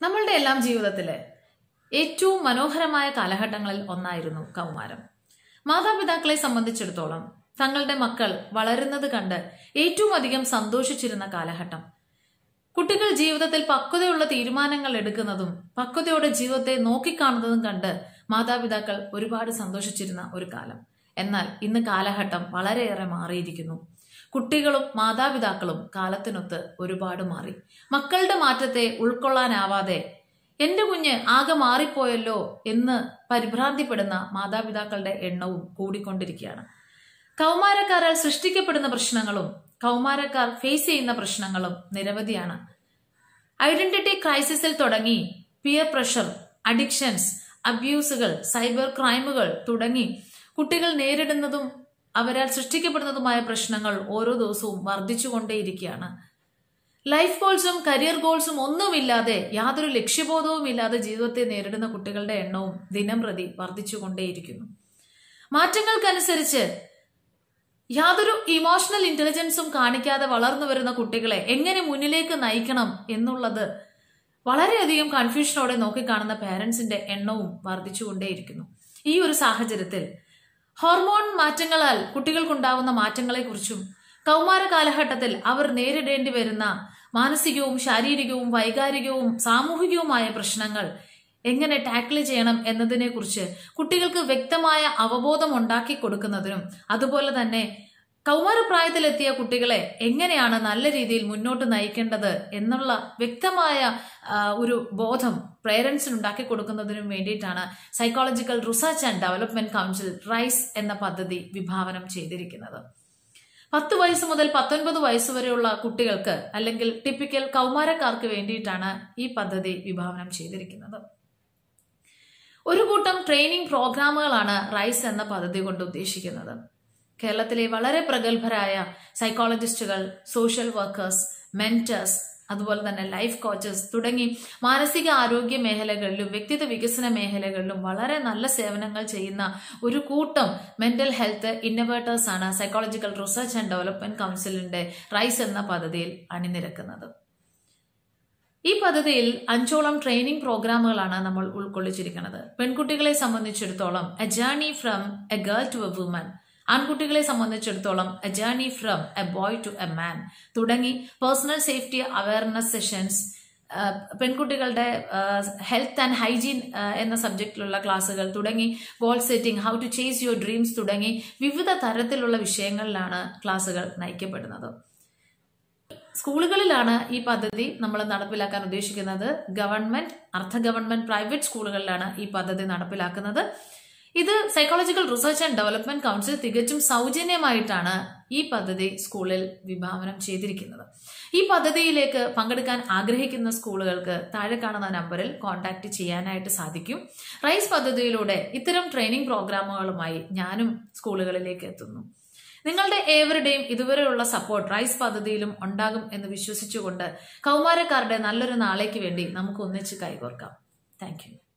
നമ്മളുടെ എല്ലാം ജീവിതത്തിലെ ഏറ്റവും മനോഹരമായ കാലഘട്ടങ്ങളിൽ ഒന്നായിരുന്നു കൗമാരം മാതാപിതാക്കളെ സംബന്ധിച്ചിടത്തോളം തങ്ങളുടെ മക്കൾ വളരുന്നത് കണ്ട് ഏറ്റവും അധികം സന്തോഷിച്ചിരുന്ന കാലഘട്ടം കുട്ടികൾ ജീവിതത്തിൽ പക്വതയുള്ള തീരുമാനങ്ങൾ എടുക്കുന്നതും പക്വതയോടെ ജീവിതത്തെ നോക്കിക്കാണുന്നതും കണ്ട് മാതാപിതാക്കൾ ഒരുപാട് സന്തോഷിച്ചിരുന്ന ഒരു കാലം എന്നാൽ ഇന്ന് കാലഘട്ടം വളരെയേറെ മാറിയിരിക്കുന്നു കുട്ടികളും മാതാപിതാക്കളും കാലത്തിനൊത്ത് ഒരുപാട് മാറി മക്കളുടെ മാറ്റത്തെ ഉൾക്കൊള്ളാനാവാതെ എന്റെ കുഞ്ഞ് ആകെ മാറിപ്പോയല്ലോ എന്ന് പരിഭ്രാന്തിപ്പെടുന്ന മാതാപിതാക്കളുടെ എണ്ണവും കൂടിക്കൊണ്ടിരിക്കുകയാണ് കൗമാരക്കാരാൽ സൃഷ്ടിക്കപ്പെടുന്ന പ്രശ്നങ്ങളും കൗമാരക്കാർ ഫേസ് ചെയ്യുന്ന പ്രശ്നങ്ങളും നിരവധിയാണ് ഐഡന്റിറ്റി ക്രൈസിസിൽ തുടങ്ങി പിയർ പ്രഷർ അഡിക്ഷൻസ് അബ്യൂസുകൾ സൈബർ ക്രൈമുകൾ തുടങ്ങി കുട്ടികൾ നേരിടുന്നതും അവരാൽ സൃഷ്ടിക്കപ്പെടുന്നതുമായ പ്രശ്നങ്ങൾ ഓരോ ദിവസവും വർദ്ധിച്ചുകൊണ്ടേയിരിക്കുകയാണ് ലൈഫ് ഗോൾസും കരിയർ ഗോൾസും ഒന്നുമില്ലാതെ യാതൊരു ലക്ഷ്യബോധവും ഇല്ലാതെ ജീവിതത്തെ നേരിടുന്ന കുട്ടികളുടെ എണ്ണവും ദിനം പ്രതി വർദ്ധിച്ചുകൊണ്ടേയിരിക്കുന്നു മാറ്റങ്ങൾക്കനുസരിച്ച് യാതൊരു ഇമോഷണൽ ഇന്റലിജൻസും കാണിക്കാതെ വളർന്നു വരുന്ന കുട്ടികളെ എങ്ങനെ മുന്നിലേക്ക് നയിക്കണം എന്നുള്ളത് വളരെയധികം കൺഫ്യൂഷനോടെ നോക്കിക്കാണുന്ന പേരൻസിന്റെ എണ്ണവും വർദ്ധിച്ചുകൊണ്ടേയിരിക്കുന്നു ഈ ഒരു സാഹചര്യത്തിൽ ഹോർമോൺ മാറ്റങ്ങളാൽ കുട്ടികൾക്കുണ്ടാവുന്ന മാറ്റങ്ങളെക്കുറിച്ചും കൗമാര കാലഘട്ടത്തിൽ അവർ നേരിടേണ്ടി വരുന്ന മാനസികവും ശാരീരികവും വൈകാരികവും സാമൂഹികവുമായ പ്രശ്നങ്ങൾ എങ്ങനെ ടാക്കിൾ ചെയ്യണം എന്നതിനെക്കുറിച്ച് കുട്ടികൾക്ക് വ്യക്തമായ അവബോധം ഉണ്ടാക്കി കൊടുക്കുന്നതിനും അതുപോലെ തന്നെ കൗമാരപ്രായത്തിലെത്തിയ കുട്ടികളെ എങ്ങനെയാണ് നല്ല രീതിയിൽ മുന്നോട്ട് നയിക്കേണ്ടത് എന്നുള്ള വ്യക്തമായ ഒരു ബോധം പേരൻസിന് ഉണ്ടാക്കി കൊടുക്കുന്നതിനും വേണ്ടിയിട്ടാണ് psychological research and development council rise എന്ന പദ്ധതി വിഭാവനം ചെയ്തിരിക്കുന്നത് പത്ത് വയസ്സ് മുതൽ പത്തൊൻപത് വയസ്സ് വരെയുള്ള കുട്ടികൾക്ക് അല്ലെങ്കിൽ ടിപ്പിക്കൽ കൗമാരക്കാർക്ക് വേണ്ടിയിട്ടാണ് ഈ പദ്ധതി വിഭാവനം ചെയ്തിരിക്കുന്നത് ഒരു കൂട്ടം ട്രെയിനിങ് പ്രോഗ്രാമുകളാണ് റൈസ് എന്ന പദ്ധതി കൊണ്ട് ഉദ്ദേശിക്കുന്നത് കേരളത്തിലെ വളരെ പ്രഗത്ഭരായ സൈക്കോളജിസ്റ്റുകൾ സോഷ്യൽ വർക്കേഴ്സ് മെന്റേഴ്സ് അതുപോലെ തന്നെ ലൈഫ് കോച്ചസ് തുടങ്ങി മാനസിക ആരോഗ്യ മേഖലകളിലും വ്യക്തിത്വ വികസന മേഖലകളിലും വളരെ നല്ല സേവനങ്ങൾ ചെയ്യുന്ന ഒരു കൂട്ടം മെന്റൽ ഹെൽത്ത് ഇന്നവേർട്ടേഴ്സ് ആണ് സൈക്കോളജിക്കൽ റിസർച്ച് ആൻഡ് ഡെവലപ്മെന്റ് കൗൺസിലിന്റെ റൈസ് എന്ന പദ്ധതിയിൽ അണിനിരക്കുന്നത് ഈ പദ്ധതിയിൽ അഞ്ചോളം ട്രെയിനിങ് പ്രോഗ്രാമുകളാണ് നമ്മൾ ഉൾക്കൊള്ളിച്ചിരിക്കുന്നത് പെൺകുട്ടികളെ സംബന്ധിച്ചിടത്തോളം a journey from a girl to a woman ആൺകുട്ടികളെ സംബന്ധിച്ചിടത്തോളം a journey from a boy to a man തുടങ്ങി പേഴ്സണൽ സേഫ്റ്റി അവയർനെസ് സെഷൻസ് പെൺകുട്ടികളുടെ ഹെൽത്ത് ആൻഡ് ഹൈജീൻ എന്ന സബ്ജക്റ്റിലുള്ള ക്ലാസ്സുകൾ തുടങ്ങി goal setting how to chase your dreams തുടങ്ങി വിവിധ തരത്തിലുള്ള വിഷയങ്ങളിലാണ് ക്ലാസ്സുകൾ നയിക്കപ്പെടുന്നത് സ്കൂളുകളിലാണ് ഈ പദ്ധതി നമ്മൾ നടപ്പിലാക്കാൻ ഉദ്ദേശിക്കുന്നത് ഗവൺമെന്റ് അർദ്ധ ഗവൺമെന്റ് പ്രൈവറ്റ് സ്കൂളുകളിലാണ് ഈ പദ്ധതി നടപ്പിലാക്കുന്നത് ഇത് psychological research and development council തികച്ചും സൗജന്യമായിട്ടാണ് ഈ പദ്ധതി സ്കൂളിൽ വിഭാവനം ചെയ്തിരിക്കുന്നത് ഈ പദ്ധതിയിലേക്ക് പങ്കെടുക്കാൻ ആഗ്രഹിക്കുന്ന സ്കൂളുകൾക്ക് താഴെ കാണുന്ന നമ്പറിൽ കോൺടാക്ട് ചെയ്യാനായിട്ട് സാധിക്കും റൈസ് പദ്ധതിയിലൂടെ ഇത്തരം ട്രെയിനിങ് പ്രോഗ്രാമുകളുമായി ഞാനും സ്കൂളുകളിലേക്ക് എത്തുന്നു നിങ്ങളുടെ ഏവരുടെയും ഇതുവരെയുള്ള സപ്പോർട്ട് റൈസ് പദ്ധതിയിലും ഉണ്ടാകും എന്ന് വിശ്വസിച്ചുകൊണ്ട് കൗമാരക്കാരുടെ നല്ലൊരു നാളേക്ക് വേണ്ടി നമുക്ക് ഒന്നിച്ച് കൈകോർക്കാം താങ്ക്